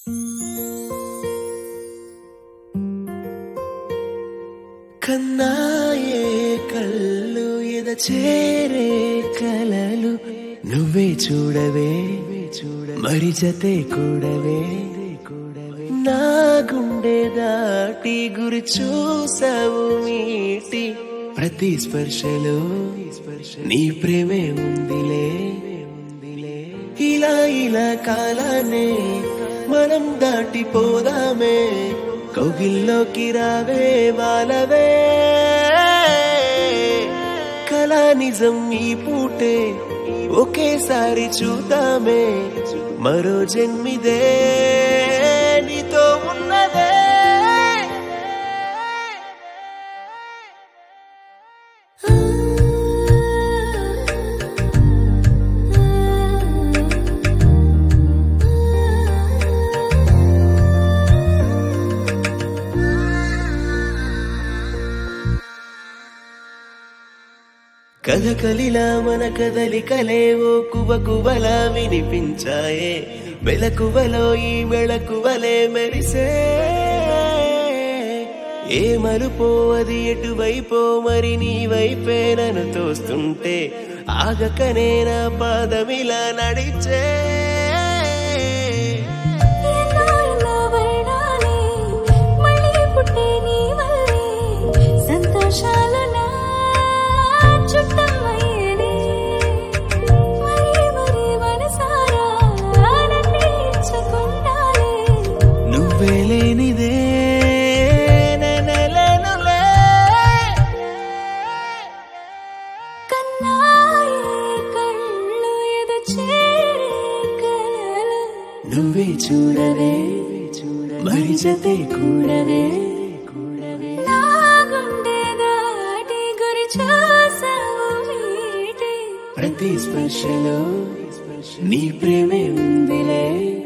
కన్నాయే కళ్ళు ఎద చేరే కలలు నువ్వే చూడవే మరి జతే కూడవే నా గుండె దాటి గురి చూసావు మీటి ప్రతి స్పర్శలో నీ ప్రేమే ఉందిలే ఇలా ఇలా కాలానే మనం దాటిపోదామే కౌగిల్లోకి రావే వాలవే కళా నిజం ఈ పూటే ఒకేసారి చూద్దామే మరో జన్మిదే నీతో ఉన్నదే కథకలిలా మన కదలికలేవో కువ కువలా వినిపించాయే మెలకువలో ఈ మెళకువలే మెరిసే ఏ మరుపో అది ఎటువైపో మరి నీ వైపే నన్ను తోస్తుంటే ఆగకనే నా పాదమిలా నడిచే ఎన్నో ఎన్నో వర్ణాలే మళ్ళీ పుట్టే నీ వల్లే సంతోషాలు నా చుట్టమయ్యేనే మరి మరి మనసారా నన్ను ఇచ్చుకుంటాలే నువ్వే లేనిదే నేనేలేనులే. కన్నాయే కళ్ళు ఎద చేరే కలలు నువ్వే చూడవే మరి జతే కూడవే నా గుండె దాటి గురి చూసావు మీటి ప్రతి స్పర్శలో నీ ప్రేమే ఉందిలే